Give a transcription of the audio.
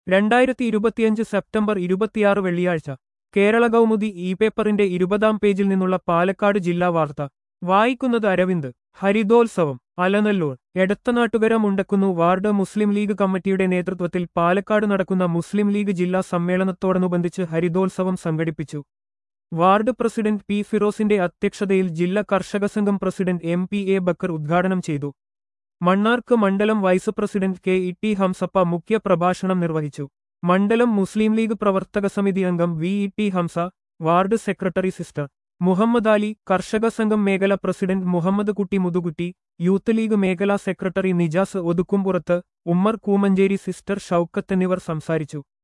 രണ്ടായിരത്തി ഇരുപത്തിയഞ്ച് സെപ്റ്റംബർ ഇരുപത്തിയാറ് വെള്ളിയാഴ്ച കേരള കൗമുദി ഇ പേപ്പറിന്റെ ഇരുപതാം പേജിൽ നിന്നുള്ള പാലക്കാട് ജില്ലാ വാർത്ത വായിക്കുന്നത് അരവിന്ദ് ഹരിതോത്സവം അലനല്ലൂർ എടത്തനാട്ടുകര മുണ്ടക്കുന്നു വാർഡ് മുസ്ലിം ലീഗ് കമ്മിറ്റിയുടെ നേതൃത്വത്തിൽ പാലക്കാട് നടക്കുന്ന മുസ്ലിം ലീഗ് ജില്ലാ സമ്മേളനത്തോടനുബന്ധിച്ച് ഹരിതോത്സവം സംഘടിപ്പിച്ചു വാർഡ് പ്രസിഡന്റ് പി ഫിറോസിന്റെ അധ്യക്ഷതയിൽ ജില്ലാ കർഷക സംഘം president M P A Bakkar ഉദ്ഘാടനം ചെയ്തു മണ്ണാർക്ക് മണ്ഡലം vice president K E T Hamsappa മുഖ്യ പ്രഭാഷണം നിർവഹിച്ചു മണ്ഡലം മുസ്ലിം ലീഗ് പ്രവർത്തക സമിതി അംഗം V E T Hamsa ward secretary sister Muhammad Ali കർഷക സംഘം മേഖല പ്രസിഡന്റ് മുഹമ്മദ് കുട്ടി മുതുകുട്ടി യൂത്ത് ലീഗ് മേഖലാ സെക്രട്ടറി നിജാസ് ഒതുക്കുംപുറത്ത് ഉമ്മർ കൂമഞ്ചേരി സിസ്റ്റർ ഷൌക്കത്ത് എന്നിവർ സംസാരിച്ചു